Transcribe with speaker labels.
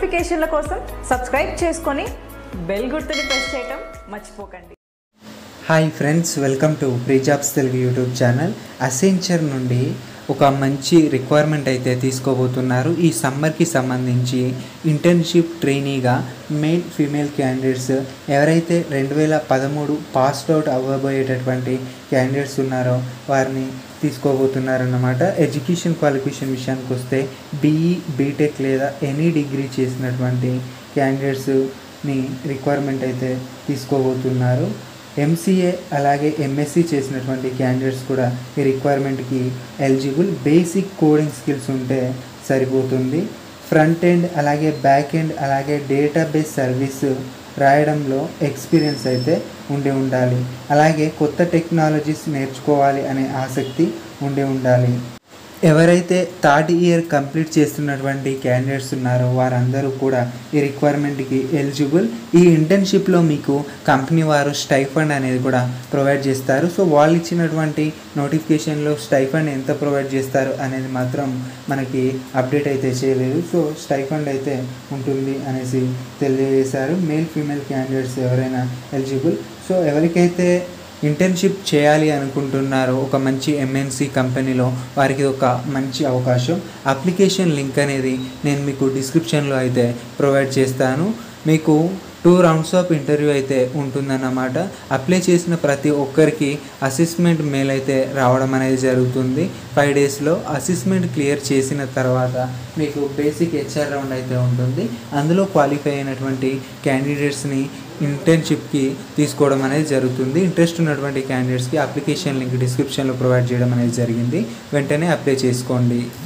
Speaker 1: నోటిఫికేషన్ల కోసం సబ్స్క్రైబ్ చేసుకొని బెల్ గుర్తుని ప్రెస్ చేయటం మర్చిపోకండి
Speaker 2: hi friends welcome to PreJobs Telugu YouTube channel Accenture నుండి ఒక మంచి రిక్వైర్మెంట్ అయితే తీసుకోబోతున్నారు ఈ సమ్మర్కి సంబంధించి ఇంటర్న్షిప్ ట్రైనీగా మేల్ ఫీమేల్ క్యాండిడేట్స్ ఎవరైతే రెండు వేల పదమూడు పాస్డ్ అవుట్ అవ్వబోయేటటువంటి క్యాండిడేట్స్ ఉన్నారో వారిని తీసుకోబోతున్నారన్నమాట ఎడ్యుకేషన్ క్వాలిఫికేషన్ విషయానికి వస్తే బీఈ బీటెక్ లేదా ఎనీ డిగ్రీ చేసినటువంటి క్యాండిడేట్స్ని రిక్వైర్మెంట్ అయితే తీసుకోబోతున్నారు ఎంసీఏ అలాగే ఎంఎస్సి చేసినటువంటి క్యాండిడేట్స్ కూడా ఈ రిక్వైర్మెంట్కి ఎలిజిబుల్ బేసిక్ కోడింగ్ స్కిల్స్ ఉంటే సరిపోతుంది ఫ్రంట్ ఎండ్ అలాగే బ్యాక్ ఎండ్ అలాగే డేటాబేస్ సర్వీస్ రాయడంలో ఎక్స్పీరియన్స్ అయితే ఉండి ఉండాలి అలాగే కొత్త టెక్నాలజీస్ నేర్చుకోవాలి అనే ఆసక్తి ఉండి ఉండాలి ఎవరైతే థర్డ్ ఇయర్ కంప్లీట్ చేస్తున్నటువంటి క్యాండిడేట్స్ ఉన్నారో వారందరూ కూడా ఈ రిక్వైర్మెంట్కి ఎలిజిబుల్ ఈ ఇంటర్న్షిప్లో మీకు కంపెనీ వారు స్టైఫండ్ అనేది కూడా ప్రొవైడ్ చేస్తారు సో వాళ్ళు ఇచ్చినటువంటి నోటిఫికేషన్లో స్టైఫండ్ ఎంత ప్రొవైడ్ చేస్తారు అనేది మాత్రం మనకి అప్డేట్ అయితే చేయలేదు సో స్టైఫండ్ అయితే ఉంటుంది అనేసి తెలియజేశారు మేల్ ఫీమేల్ క్యాండిడేట్స్ ఎవరైనా ఎలిజిబుల్ సో ఎవరికైతే ఇంటర్న్షిప్ చేయాలి అనుకుంటున్నారో ఒక మంచి ఎంఎన్సి కంపెనీలో వారికి ఒక మంచి అవకాశం అప్లికేషన్ లింక్ అనేది నేను మీకు డిస్క్రిప్షన్లో అయితే ప్రొవైడ్ చేస్తాను మీకు టూ రౌండ్స్ ఆఫ్ ఇంటర్వ్యూ అయితే ఉంటుందన్నమాట అప్లై చేసిన ప్రతి ఒక్కరికి అసెస్మెంట్ మెయిల్ అయితే రావడం అనేది జరుగుతుంది ఫైవ్ డేస్లో అసెస్మెంట్ క్లియర్ చేసిన తర్వాత మీకు బేసిక్ హెచ్ఆర్ రౌండ్ అయితే ఉంటుంది అందులో క్వాలిఫై అయినటువంటి క్యాండిడేట్స్ని ఇంటర్న్షిప్కి తీసుకోవడం అనేది జరుగుతుంది ఇంట్రెస్ట్ ఉన్నటువంటి క్యాండిడేట్స్కి అప్లికేషన్ లింక్ డిస్క్రిప్షన్లో ప్రొవైడ్ చేయడం అనేది జరిగింది వెంటనే అప్లై చేసుకోండి